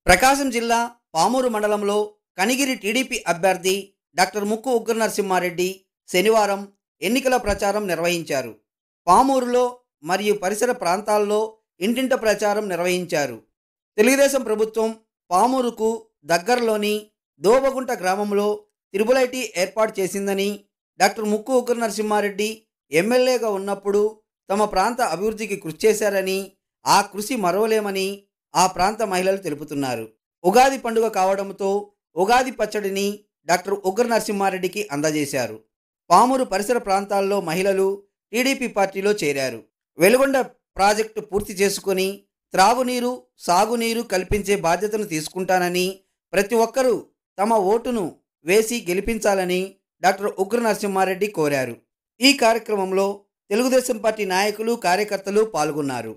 ప్రకాశం జిల్లా పామూరు మండలంలో కనిగిరి టీడీపీ అభ్యర్థి డాక్టర్ ముక్కు ఉగ్ర నరసింహారెడ్డి శనివారం ఎన్నికల ప్రచారం నిర్వహించారు పామూరులో మరియు పరిసర ప్రాంతాల్లో ఇంటింట ప్రచారం నిర్వహించారు తెలుగుదేశం ప్రభుత్వం పామూరుకు దగ్గరలోని దోబగుంట గ్రామంలో త్రిబులైటీ ఏర్పాటు చేసిందని డాక్టర్ ముక్కు ఉగ్ర నరసింహారెడ్డి ఎమ్మెల్యేగా ఉన్నప్పుడు తమ ప్రాంత అభివృద్ధికి కృషి చేశారని ఆ కృషి మరవలేమని ఆ ప్రాంత మహిళలు తెలుపుతున్నారు ఉగాది పండుగ కావడంతో ఉగాది పచ్చడిని డాక్టర్ ఉగ్ర నరసింహారెడ్డికి అందజేశారు పామూరు పరిసర ప్రాంతాల్లో మహిళలు టీడీపీ పార్టీలో చేరారు వెలుగొండ ప్రాజెక్టు పూర్తి చేసుకుని త్రాగునీరు సాగునీరు కల్పించే బాధ్యతను తీసుకుంటానని ప్రతి ఒక్కరూ తమ ఓటును వేసి గెలిపించాలని డాక్టర్ ఉగ్ర నరసింహారెడ్డి కోరారు ఈ కార్యక్రమంలో తెలుగుదేశం పార్టీ నాయకులు కార్యకర్తలు పాల్గొన్నారు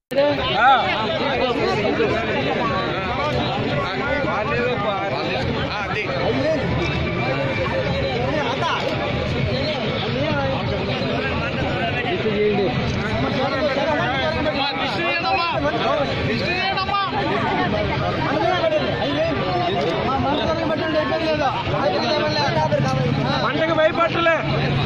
పంటకు భయపడలే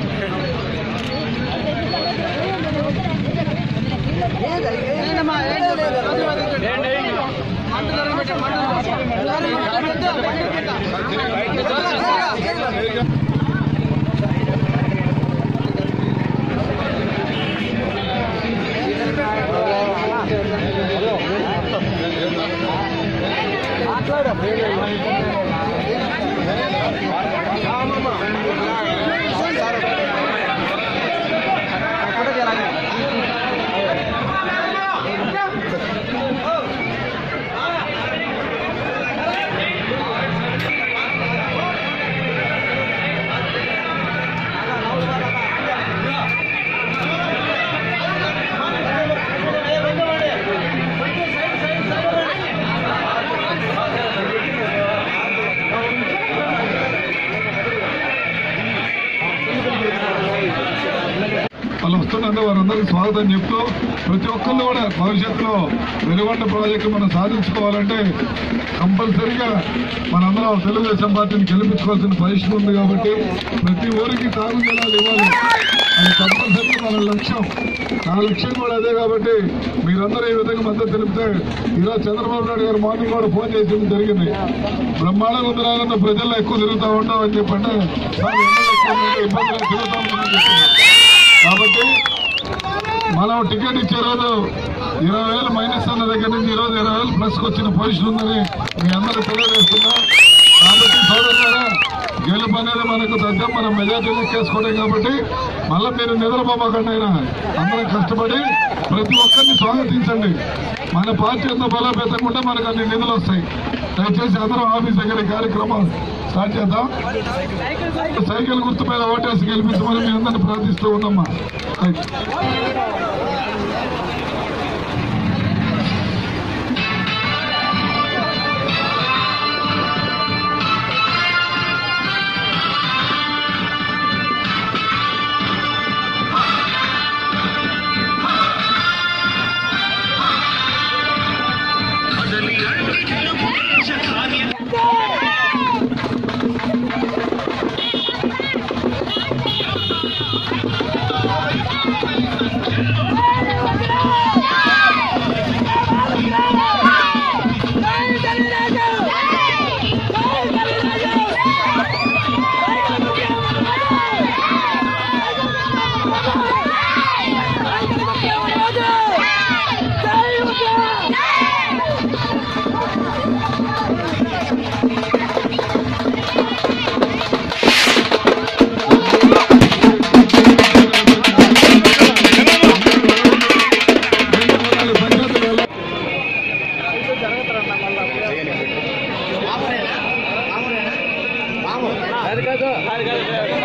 వాళ్ళు వస్తున్నందుకు వారందరికీ స్వాగతం చెప్తూ ప్రతి ఒక్కళ్ళు కూడా భవిష్యత్తులో వెలుగొండ ప్రాజెక్టు మనం సాధించుకోవాలంటే కంపల్సరిగా మనందరం తెలుగుదేశం పార్టీని గెలిపించుకోవాల్సిన పరిస్థితి ఉంది కాబట్టి ప్రతి ఊరికి తాగు జలాలు ఇవ్వాలి అది కంపల్సరిగా మన లక్ష్యం నా లక్ష్యం కూడా అదే కాబట్టి మీరందరూ ఈ విధంగా మద్దతు తెలిపితే ఈరోజు చంద్రబాబు నాయుడు గారు మార్నింగ్ కూడా ఫోన్ చేసి జరిగింది బ్రహ్మాండంగా ఉంది నాయన ప్రజల్లో ఎక్కువ తిరుగుతూ ఉంటాం అని చెప్పంటే "సార్, ఎండలు ఎక్కువ ఉన్నాయి, ఇబ్బందులు తిరుగుతూ ఉంటామని చెప్తున్నారు. కాబట్టి మనం టికెట్ ఇచ్చే రోజు ఇరవై వేలు మైనస్ అన్న దగ్గర నుంచి ఈరోజు ఇరవై వేలు ప్లస్కి వచ్చిన పొజిషన్ ఉందని మీ అందరూ తెలియజేస్తున్నా కాబట్టి సోదరులారా గెలుపు అనేది మనకు దగ్గర మనం మెజార్టీ లెక్కేసుకోవడం కాబట్టి మళ్ళీ మీరు నిద్రపోమాకండి అయినా అందరం కష్టపడి ప్రతి ఒక్కరిని స్వాగతించండి మన పార్టీ ఎంత బలోపేతంగా ఉంటే మనకు అన్ని నిధులు వస్తాయి దయచేసి అందరం ఆఫీస్ దగ్గర ఈ కార్యక్రమం స్టార్ట్ చేద్దాం సైకిల్ గుర్తు మీద ఓటేసి గెలిపించమని మీ అందరిని ప్రార్థిస్తూ ఉన్నామ్మా రైట్. పంచాయతీలలో అది కాదు అది కాదు